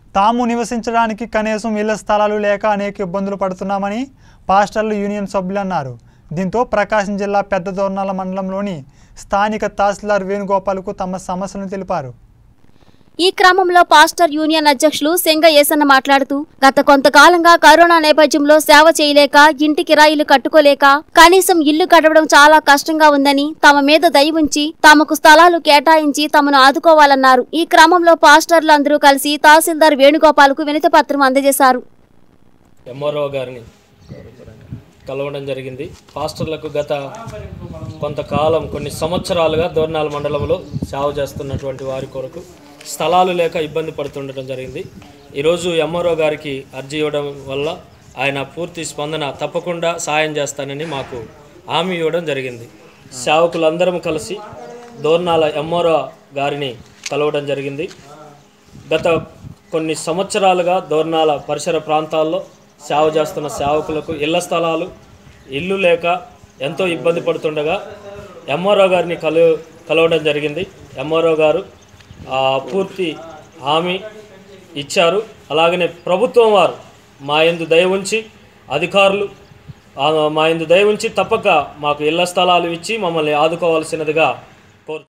తాము నివసించడానికి కనీసం ఇళ్ల స్థలాలు లేక అనేక ఇబ్బందులు పడుతున్నామని పాస్టర్లు యూనియన్ సభ్యులు అన్నారు దీంతో ప్రకాశం జిల్లా పెద్ద దోర్నాల మండలంలోని స్థానిక తహసీల్దార్ వేణుగోపాల్కు తమ సమస్యలను తెలిపారు ఈ క్రమంలో పాస్టర్ యూనియన్ అధ్యక్షులు సెంగ ఏసన్న మాట్లాడుతూ గత కొంతకాలంగా కరోనా నేపథ్యంలో సేవ చేయలేక ఇంటి కిరాయిలు కట్టుకోలేక కనీసం ఇల్లు కట్టడం చాలా కష్టంగా ఉందని తమ మీద దయ ఉంచి తమకు స్థలాలు కేటాయించి తమను ఆదుకోవాలన్నారు ఈ క్రమంలో పాస్టర్లు అందరూ కలిసి తహసీల్దార్ వేణుగోపాల్కు వినతి పత్రం అందజేశారు ఎంఆర్ఓ గారిని కలవడం జరిగింది పాస్టర్లకు గత కొంతకాలం కొన్ని సంవత్సరాలుగా దోర్నాల మండలంలో సేవ చేస్తున్నటువంటి వారి కొరకు స్థలాలు లేక ఇబ్బంది పడుతుండటం జరిగింది ఈరోజు ఎంఆర్ఓ గారికి అర్జీ ఇవ్వడం వల్ల ఆయన పూర్తి స్పందన తప్పకుండా సాయం చేస్తానని మాకు హామీ ఇవ్వడం జరిగింది సేవకులందరం కలిసి దోర్నాల ఎంఆర్ఓ గారిని కలవడం జరిగింది గత కొన్ని సంవత్సరాలుగా దోర్నాల పరిసర ప్రాంతాల్లో సేవ చేస్తున్న సేవకులకు ఇళ్ల స్థలాలు ఇల్లు లేక ఎంతో ఇబ్బంది పడుతుండగా ఎంఆర్ఓ గారిని కలు కలవడం జరిగింది ఎంఆర్ఓ గారు ఆ, పూర్తి హామీ ఇచ్చారు అలాగనే ప్రభుత్వం వారు మా యందు దయ ఉంచి అధికారులు ఆ, మా యందు దయ ఉంచి తప్పక మాకు ఇళ్ల స్థలాలు ఇచ్చి మమ్మల్ని ఆదుకోవాల్సినదిగా